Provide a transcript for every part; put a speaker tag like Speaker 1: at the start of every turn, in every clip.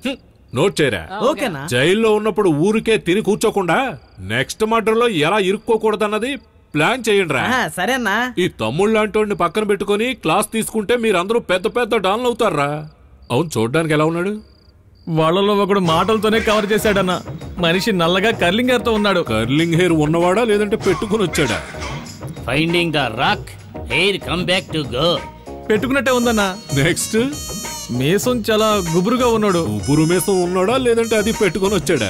Speaker 1: హ్మ్, నోట్ చేయరా
Speaker 2: ఓకేనా
Speaker 1: జైల్లో ఉన్నప్పుడు ఊరికే తిని కూర్చోకుండా నెక్స్ట్ మర్డర్ లో ఎలా ఇరుక్కోకూడదన్నది ప్లాన్ చేయండి రా
Speaker 2: ఆ, సరే అన్నా
Speaker 1: ఈ తమ్ముళ్ళు లాంటి పక్కన పెట్టుకొని క్లాస్ తీసుకుంటే మీరందరూ పెద్ద పెద్ద డాన్లు అవుతారా అవును చూడడానికి ఎలా ఉన్నాడు
Speaker 3: వాళ్ళలో ఒకడు మాటలతోనే కవర్ చేశాడన్న మనిషి నల్లగా కర్లింగ్ తో ఉన్నాడు
Speaker 1: కర్లింగ్ హెయిర్ ఉన్నవాడా లేదంటే పెట్టుకుని వచ్చాడా
Speaker 4: finding the rock hair come back to go
Speaker 3: పెట్టుకున్నట్టే ఉందన్న
Speaker 1: నెక్స్ట్
Speaker 3: మేసం చాలా గుబురుగా ఉన్నాడు
Speaker 1: ఉపురు మీసం ఉన్నాడా లేదంటే అది పెట్టుకొని వచ్చాడా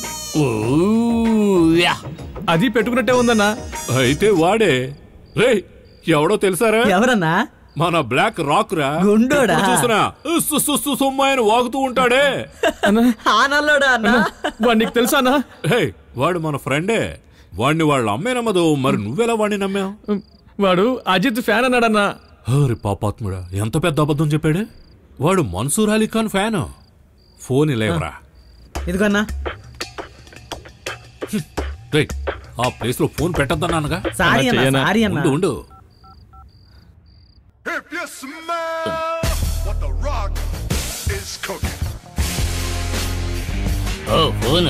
Speaker 3: అది పెట్టుకున్నట్టే ఉందన్న
Speaker 1: అయితే వాడే రే ఎవడో తెలుసారా
Speaker 2: ఎవరన్నా
Speaker 1: మన బ్లాక్ రాక్ రా
Speaker 2: గుండోడా?
Speaker 1: ఎప్పుడు చూసినా ఉస్సు సుస్సు సుమ్మాయని వాగుతూ ఉంటాడే
Speaker 2: ఆ నల్లోడా అన్నా
Speaker 3: వాడు నీకు తెలుసా అన్న
Speaker 1: హే వాడు మన ఫ్రెండే వాడిని వాళ్ళ అమ్మే నమ్మదు మరి నువ్వెలా వాడిని నమ్మావు
Speaker 3: వాడు అజిత్ ఫ్యాన్ అన్నాడన్న
Speaker 1: హరి పాపాత్ముడా ఎంత పెద్ద అబద్ధం చెప్పాడే వాడు మన్సూర్ అలీ ఖాన్ ఫ్యాన్ ఫోన్ ఇలేవరా
Speaker 2: ఇదిగో అన్నా
Speaker 1: రే ఆ ప్లేస్ లో ఫోన్ పెట్టద్దన్నానుగా
Speaker 2: సారీ అన్నా
Speaker 3: చెయ్యనా?
Speaker 2: సారీ అన్నా
Speaker 1: ఉండు ఉండు
Speaker 5: If you smell what the rock is cooking.
Speaker 4: ఓ ఫోన్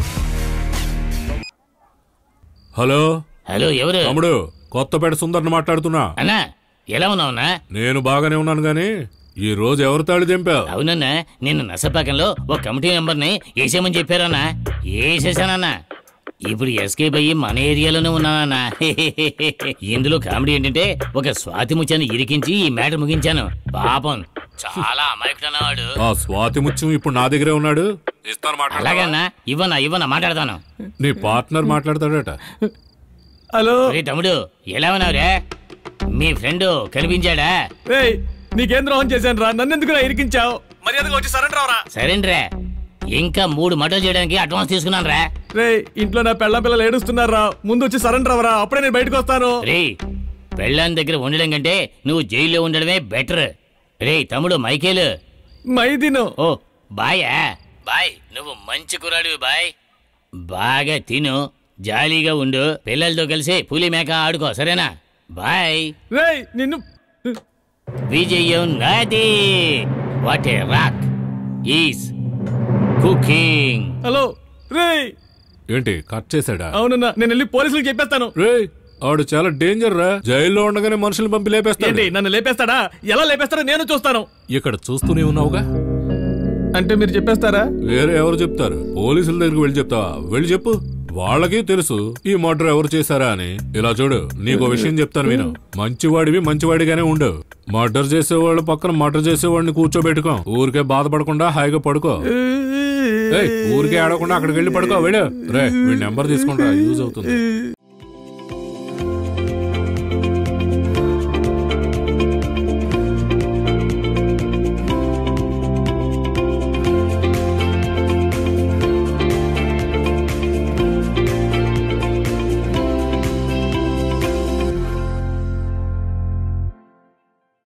Speaker 1: హలో
Speaker 4: హలో ఎవరు
Speaker 1: తమ్ముడు కొత్తపేట సుందర్ని మాట్లాడుతున్నా
Speaker 4: అన్నా ఎలా ఉన్నావునా
Speaker 1: నేను బాగానే ఉన్నాను గాని ఈ రోజు ఎవరు తాళి దింపావు
Speaker 4: అవునన్నా నిన్న నసపాకంలో ఒక కమిటీ మెంబర్ని వేసేయమని చెప్పారన్నా వేసేసానన్నా ఇప్పుడు ఎస్కేప్ అయ్యి మన ఏరియాలోనే ఉన్నానన్నా ఇందులో కామెడీ ఏంటంటే ఒక స్వాతి ముత్యాన్ని ఇరికించి ఈ మ్యాటర్ ముగించాను పాపం చాలా అమాయకుడన్నవాడు
Speaker 1: ఆ స్వాతి ముత్యం ఇప్పుడు నా దగ్గరే ఉన్నాడు ఇస్తాను మాట్లాడతావా?
Speaker 4: అలాగన్నా ఇవ్వనా ఇవ్వనా మాట్లాడతాను
Speaker 1: నీ పార్ట్నర్ మాట్లాడతాడట
Speaker 3: హలో
Speaker 4: రే తమ్ముడు ఎలా ఉన్నావురా మీ ఫ్రెండ్ కనిపించాడా
Speaker 3: రేయ్ నీకేం ద్రోహం చేశాను రా నన్ను ఎందుకు ఇరికించావు మర్యాదగా వచ్చి సరెండర్ అవరా
Speaker 4: సరేండ్రా ఇంకా మూడు మటలు చేయడానికి అడ్వాన్స్ తీసుకున్నాను రా
Speaker 3: రేయ్ ఇంట్లో నా పెళ్ళ పిల్లలు ఏడుస్తున్నారు రా ముందు వచ్చి సరెండర్ అవరా అప్పుడే నేను బయటకు వస్తాను
Speaker 4: రే పెళ్ళాన్ దగ్గర ఉండడం కంటే నువ్వు జైల్లో ఉండడమే బెటర్ రే తమ్ముడు మైకేలు
Speaker 3: మైదిను
Speaker 4: ఓ బాయా బాయ్ నువ్వు మంచి కురాడివి బాయ్ బాగా తిను జాలీగా ఉండు పిల్లలతో కలిసి పులి మేక ఆడుకో సరేనా బాయ్
Speaker 3: రేయ్ నిన్ను
Speaker 4: విజయం నాది what a rock is cooking
Speaker 3: hello రేయ్
Speaker 1: ఏంటి కట్ చేశాడా
Speaker 3: అవునన్నా నేను వెళ్ళి పోలీసులకు చెప్పేస్తాను
Speaker 1: రే ఆడు చాలా డేంజర్ రా జైల్లో ఉండగానే మనుషులు పంపి లేపేస్తాడు
Speaker 3: ఏంటి నన్ను లేపేస్తాడా ఎలా లేపేస్తాడో నేను చూస్తాను
Speaker 1: ఇక్కడ చూస్తూనే ఉన్నావుగా
Speaker 3: అంటే మీరు చెప్పేస్తారా
Speaker 1: వేరే ఎవరు చెప్తారు పోలీసుల దగ్గరికి వెళ్ళి చెప్తావా వెళ్ళి చెప్పు వాళ్ళకి తెలుసు ఈ మర్డర్ ఎవరు చేశారా అని ఇలా చూడు నీకు విషయం చెప్తాను విను మంచివాడివి మంచివాడిగానే ఉండు మర్డర్ చేసేవాళ్ళ పక్కన మర్డర్ చేసేవాడిని కూర్చోబెట్టుకో ఊరికే బాధపడకుండా హాయిగా పడుకో ఏయ్, ఊరికే ఆడకుండా అక్కడికి వెళ్ళి పడుకో వెళ్ళు రే వీడి నెంబర్ తీసుకుంటా యూజ్ అవుతుంది